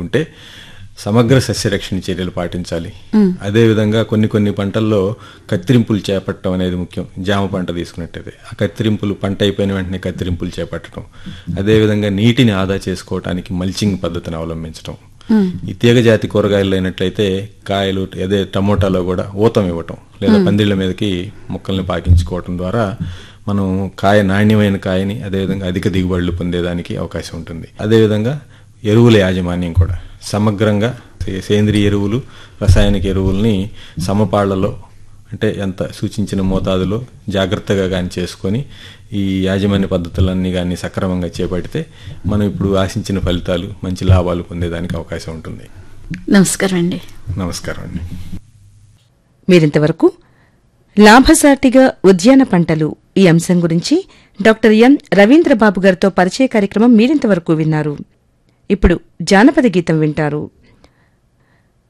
కాపాడుకుంటే సమగ్ర సస్యరక్షణ చర్యలు పాటించాలి అదేవిధంగా కొన్ని కొన్ని పంటల్లో కత్తిరింపులు చేపట్టడం అనేది ముఖ్యం జామ పంట తీసుకున్నట్టయితే ఆ కత్తిరింపులు పంట అయిపోయిన వెంటనే కత్తిరింపులు చేపట్టడం అదేవిధంగా నీటిని ఆదా చేసుకోవటానికి మల్చింగ్ పద్ధతిని అవలంబించడం ఈ తీగ జాతి కూరగాయలు అయినట్లయితే కాయలు అదే టమోటాలో కూడా ఊతం ఇవ్వటం లేదా పందిళ్ళ మీదకి మొక్కల్ని పాకించుకోవటం ద్వారా మనం కాయ నాణ్యమైన కాయని అదేవిధంగా అధిక దిగుబడులు పొందేదానికి అవకాశం ఉంటుంది అదేవిధంగా ఎరువుల యాజమాన్యం కూడా సమగ్రంగా సే- సేంద్రియ ఎరువులు రసాయనిక ఎరువుల్ని సమపాళ్లలో అంటే ఎంత సూచించిన మోతాదులో జాగ్రత్తగా కానీ చేసుకొని ఈ యాజమాన్య పద్ధతులన్నీ కానీ సక్రమంగా చేపడితే మనం ఇప్పుడు ఆశించిన ఫలితాలు మంచి లాభాలు పొందేదానికి అవకాశం ఉంటుంది నమస్కారం అండి నమస్కారం అండి మీరింతవరకు లాభసాటిగా ఉద్యాన పంటలు ఈ అంశం గురించి డాక్టర్ ఎం రవీంద్రబాబు గారితో పరిచయ కార్యక్రమం మీరింతవరకు విన్నారు ఇప్పుడు జానపద గీతం వింటారు